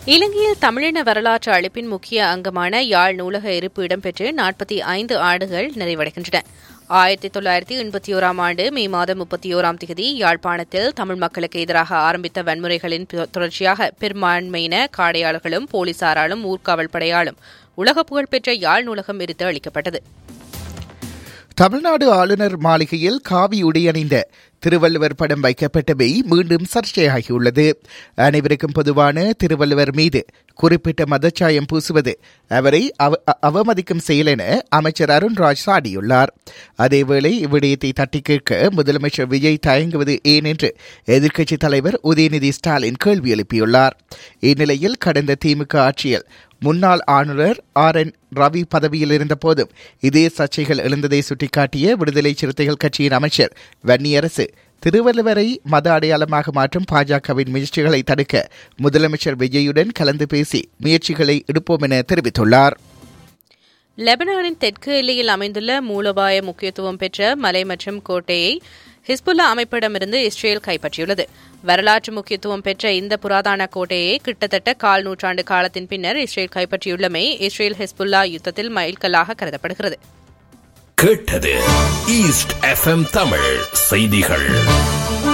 இலங்கையில் தமிழின வரலாற்று அளிப்பின் முக்கிய அங்கமான யாழ் நூலக இருப்பு இடம்பெற்று நாற்பத்தி ஐந்து ஆண்டுகள் நிறைவடைகின்றன ஆயிரத்தி தொள்ளாயிரத்தி எண்பத்தி ஓராம் ஆண்டு மே மாதம் முப்பத்தி ஓராம் தேதி யாழ்ப்பாணத்தில் தமிழ் மக்களுக்கு எதிராக ஆரம்பித்த வன்முறைகளின் தொடர்ச்சியாக பெரும்பான்மையின காடையாளர்களும் போலீசாராலும் ஊர்காவல் படையாலும் உலக புகழ்பெற்ற யாழ் நூலகம் விருது அளிக்கப்பட்டது தமிழ்நாடு ஆளுநர் மாளிகையில் காவி உடையணிந்த திருவள்ளுவர் படம் வைக்கப்பட்டவை மீண்டும் சர்ச்சையாகியுள்ளது அனைவருக்கும் பொதுவான திருவள்ளுவர் மீது குறிப்பிட்ட மதச்சாயம் பூசுவது அவரை அவமதிக்கும் செயல் என அமைச்சர் அருண்ராஜ் சாடியுள்ளார் அதேவேளை இவ்விடயத்தை தட்டி கேட்க முதலமைச்சர் விஜய் தயங்குவது ஏன் என்று எதிர்க்கட்சித் தலைவர் உதயநிதி ஸ்டாலின் கேள்வி எழுப்பியுள்ளார் இந்நிலையில் கடந்த திமுக ஆட்சியில் முன்னாள் ஆளுநர் ஆர் என் ரவி பதவியில் இருந்தபோதும் இதே சர்ச்சைகள் எழுந்ததை சுட்டிக்காட்டிய விடுதலை சிறுத்தைகள் கட்சியின் அமைச்சர் வன்னியரசு திருவள்ளுவரை மத அடையாளமாக மாற்றும் பாஜகவின் முயற்சிகளை தடுக்க முதலமைச்சர் விஜயுடன் கலந்து பேசி முயற்சிகளை எடுப்போம் என தெரிவித்துள்ளார் லெபனானின் தெற்கு எல்லையில் அமைந்துள்ள மூலோபாய முக்கியத்துவம் பெற்ற மலை மற்றும் கோட்டையை ஹிஸ்புல்லா அமைப்பிடமிருந்து இஸ்ரேல் கைப்பற்றியுள்ளது வரலாற்று முக்கியத்துவம் பெற்ற இந்த புராதன கோட்டையை கிட்டத்தட்ட கால் நூற்றாண்டு காலத்தின் பின்னர் இஸ்ரேல் கைப்பற்றியுள்ளமை இஸ்ரேல் ஹிஸ்புல்லா யுத்தத்தில் மைல்கல்லாக கருதப்படுகிறது கேட்டது ஈஸ்ட் எஃப்எம் தமிழ் செய்திகள்